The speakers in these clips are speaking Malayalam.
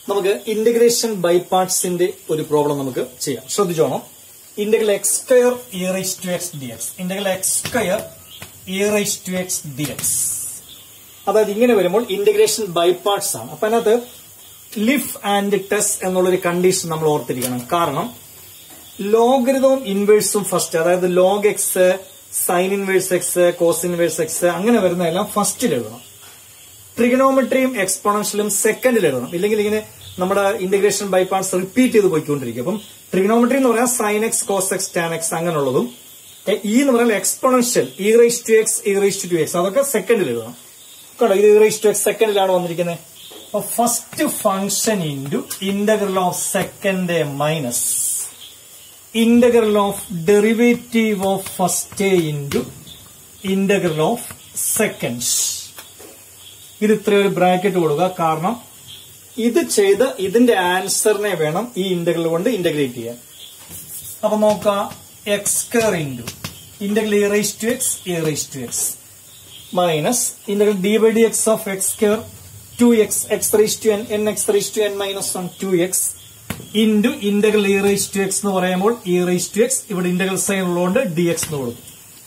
നമുക്ക് ഇന്റഗ്രേഷൻ ബൈ പാർട്സിന്റെ ഒരു പ്രോബ്ലം നമുക്ക് ചെയ്യാം ശ്രദ്ധിച്ചോണം integral x square e raise to x d x integral x square e raise to x d x അതായത് ഇങ്ങനെ വരുമ്പോൾ ഇന്റഗ്രേഷൻ ബൈ പാർട്സ് ആണ് അപ്പൊ അതിനകത്ത് ലിഫ് ആൻഡ് ടെസ് എന്നുള്ളൊരു കണ്ടീഷൻ നമ്മൾ ഓർത്തിരിക്കണം കാരണം ലോഗരിതവും ഇൻവേഴ്സും ഫസ്റ്റ് അതായത് log x sine inverse x cos inverse x അങ്ങനെ വരുന്നതെല്ലാം ഫസ്റ്റിൽ എഴുതണം ട്രിഗണോമെട്രിയും എക്സ്പോണൻഷ്യലും സെക്കൻഡിൽ എഴുതണം ഇല്ലെങ്കിൽ ഇങ്ങനെ നമ്മുടെ ഇന്റഗ്രേഷൻ ബൈ പാർട്സ് റിപ്പീറ്റ് ചെയ്ത് പോയിക്കൊണ്ടിരിക്കും അപ്പം ട്രിഗണോമെട്രി എന്ന് പറയാൻ sine x cos x tan x അങ്ങനെയുള്ളതും ഇ എന്ന് പറഞ്ഞാൽ exponential e raise to x e raise to x അതൊക്കെ സെക്കൻഡിൽ എഴുതണം കേട്ടോ ഇത് ഇ റൈസ് ടു എക്സ് സെക്കൻഡിലാണ് വന്നിരിക്കുന്നത് അപ്പൊ first function into integral of second minus integral of derivative of first into integral of second ഇത് ഇത്ര ഒരു ബ്രാക്കറ്റ് കൊടുക്കുക കാരണം ഇത് ചെയ്ത് ഇതിന്റെ ആൻസറിനെ വേണം ഈ ഇന്റഗ്രൽ കൊണ്ട് ഇന്റഗ്രേറ്റ് ചെയ്യാൻ അപ്പൊ നോക്കാം x square into integral e raise to x e raise to x minus integral d by d x of x square two x x raise to n n x raise to n minus one two x into integral e raise to x എന്ന് പറയുമ്പോൾ ഇ റൈസ് ടു എക്സ് ഇവിടെ ഇന്റഗ്രൽ സൈൻ ഉള്ളതുകൊണ്ട് ഡി എക്സ് എന്ന് കൊടുക്കും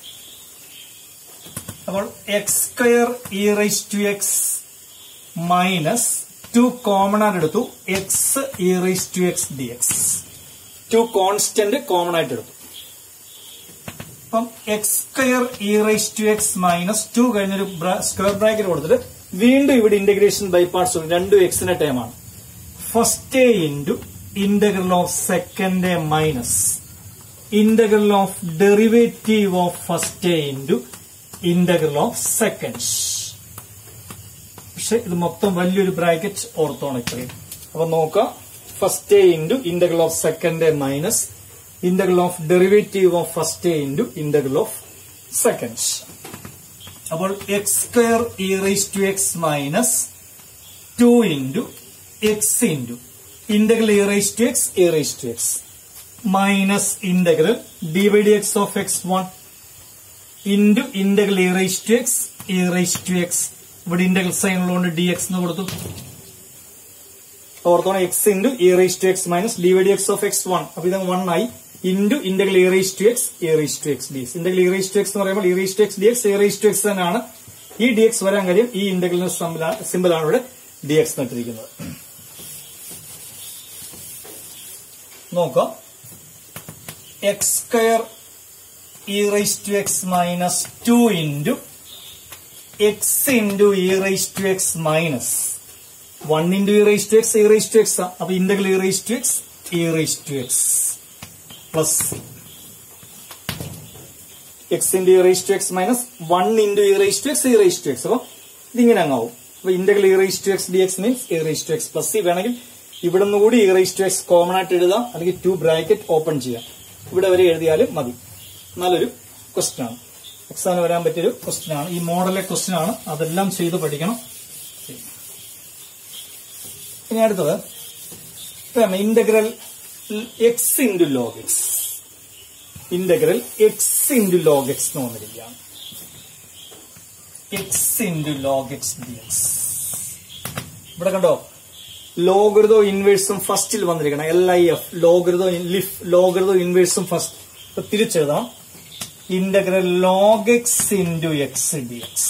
അപ്പോൾ x square e raise to x minus two common ആയിട്ട് എടുത്തു x e raise to x d x two constant common ആയിട്ട് എടുത്തു അപ്പം x square e raise to x minus two കഴിഞ്ഞൊരു സ്ക്വയർ ബ്രാക്കറ്റ് കൊടുത്തിട്ട് വീണ്ടും ഇവിടെ ഇന്റഗ്രേഷൻ ബൈ പാർട്സ് രണ്ടും എക്സിന്റെ ടൈമാണ് first into integral of second minus integral of derivative of first into integral of second പക്ഷെ ഇത് മൊത്തം വലിയൊരു ബ്രാക്കറ്റ് ഓർത്തോണം ഇത്രയും അപ്പൊ നോക്കാം first into integral of second minus integral of derivative of first into integral of second അപ്പോൾ x square e raise to x minus two into x into integral e raise to x e raise to x minus integral d by d x of x one into integral e raise to x e raise to x ഇവിടെ ഇന്റഗ്രൽ സൈൻ ഉള്ളതുകൊണ്ട് ഡി എക്സ് എന്ന് കൊടുത്തു ഓർത്തോണം x into e raise to x minus d y d x of x one അപ്പൊ ഇത് വൺ ആയി into integral e raise to x e raise to x d x integral e raise to x എന്ന് പറയുമ്പോൾ e raise to x d x e raise to x തന്നെയാണ് ഈ ഡി എക്സ് വരാൻ കാര്യം ഈ ഇന്റഗ്രലിന് സിമ്പിൾ ആണ് ഇവിടെ ഡി എക്സ് നട്ടിരിക്കുന്നത് നോക്കാം x square e raise to x minus two into x into e raise to x minus one into e raise to x e raise to x അപ്പൊ integral e raise to x e raise to x plus x into e raise to x minus one into e raise to x e raise to x അപ്പൊ ഇതിങ്ങനെ അങ്ങാവും അപ്പൊ integral e raise to x d x means E raise to x plus c വേണമെങ്കിൽ ഇവിടെ നിന്ന് കൂടി e raise to x common ആയിട്ട് എഴുതാം അല്ലെങ്കിൽ ടു ബ്രാക്കറ്റ് ഓപ്പൺ ചെയ്യാം ഇവിടെ വരെ എഴുതിയാലും മതി നല്ലൊരു ക്വസ്റ്റ്യൻ ആണ് എക്സാമിന് വരാൻ പറ്റിയൊരു ക്വസ്റ്റ്യൻ ആണ് ഈ മോഡലെ ക്വസ്റ്റ്യൻ ആണ് അതെല്ലാം ചെയ്ത് പഠിക്കണം ഇനി അടുത്തത് integral x into log x integral x into log x എന്ന് വന്നിരിക്കുകയാണ് x into log x d x ഇവിടെ കണ്ടോ ലോഗൃതോ ഇൻവേഴ്സും ഫസ്റ്റിൽ വന്നിരിക്കണം എൽ ഐ എഫ് ലോഗൃതോ ലിഫ് ലോഗൃതോ ഇൻവേഴ്സും ഫസ്റ്റ് ഇപ്പൊ തിരിച്ചെഴുതാം integral log x into x d x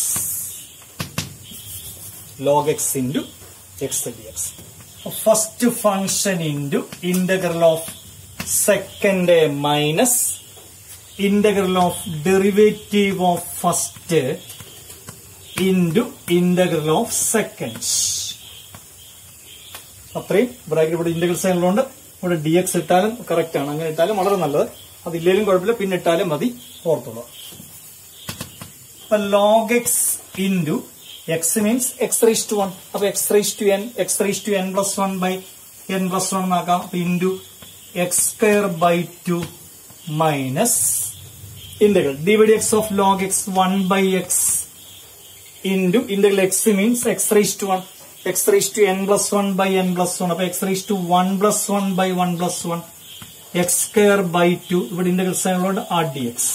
log x into x d x first function into integral of second minus integral of derivative of first into integral of second അത്രയും ബ്രാക്കറ്റ് ഇവിടെ ഇന്റഗ്രൽ സൈൻ ഉള്ളതുകൊണ്ട് ഇവിടെ ഡി എക്സ് ഇട്ടാലും കറക്റ്റ് ആണ് അങ്ങനെ ഇട്ടാലും വളരെ നല്ലത് അതില്ലേലും കുഴപ്പമില്ല പിന്നെ ഇട്ടാലും മതി ഓർത്തോളൂ അപ്പൊ log x into x means x raise to one അപ്പൊ x raise to n x raise to n plus one by n plus one എന്നാക്കാം അപ്പൊ into x square by two minus integral d by d x of log x one by x into integral x means x raise to one x raise to n plus one by n plus one അപ്പൊ x raise to one plus one by one plus one x square by two ഇവിടെ ഇന്റഗ്രൽ സൈൻ ഉള്ളതുകൊണ്ട് ആർ ഡി എക്സ്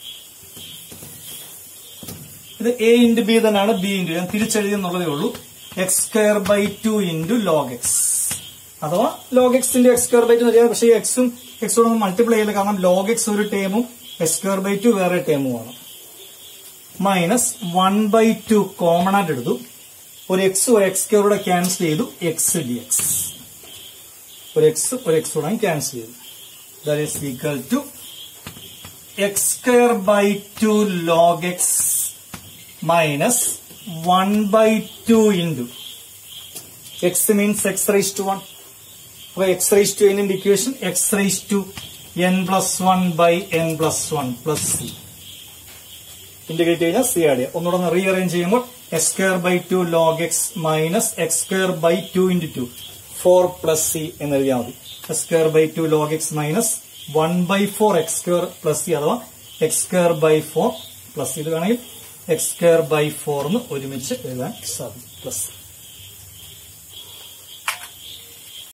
ഇത് എ ഇൻറ്റു ബി തന്നെയാണ് ബി ഇൻറ്റു ഞാൻ തിരിച്ചെഴുതി എന്നുള്ളതേ ഉള്ളൂ x square by two into log x അഥവാ ലോഗ് എക്സിന്റെ എക്സ് സ്ക്വയർ ബൈ ടു അറിയാം പക്ഷേ ഈ എക്സും എക്സോട് മൾട്ടിപ്ലൈ ചെയ്യില്ല കാരണം ലോഗ് എക്സ് ഒരു ടേമും എക്സ് സ്ക്വയർ ബൈ ടു വേറെ ടേമുമാണ് minus one by two common ആയിട്ട് എടുത്തു ഒരു എക്സ് ഒരു എക്സ് സ്ക്വയറൂടെ ക്യാൻസൽ ചെയ്തു എക്സ് ഡി എക്സ് ഒരു എക്സ് ഒരു എക്സ് കൂടെ ക്യാൻസൽ ചെയ്തു that is equal to x square by two log x minus one by two into x means x raise to one അപ്പൊ എക്സ് റൈസ് ടു എന്നിന്റെ equation x raise to n plus one by n plus one plus c integrate കഴിഞ്ഞാൽ സി ആഡ് ചെയ്യാം ഒന്നുകൂടെ ഒന്ന് റീഅറേഞ്ച് ചെയ്യുമ്പോൾ x square by two log x minus x square by two into two four plus c എന്ന് എഴുതിയാൽ മതി x square by two log x minus one by four x square plus c അഥവാ x square by four plus ഇത് വേണമെങ്കിൽ എക്സ് സ്ക്വയർ ബൈ ഫോർ എന്ന് ഒരുമിച്ച് എഴുതാൻ സാധിക്കും പ്ലസ്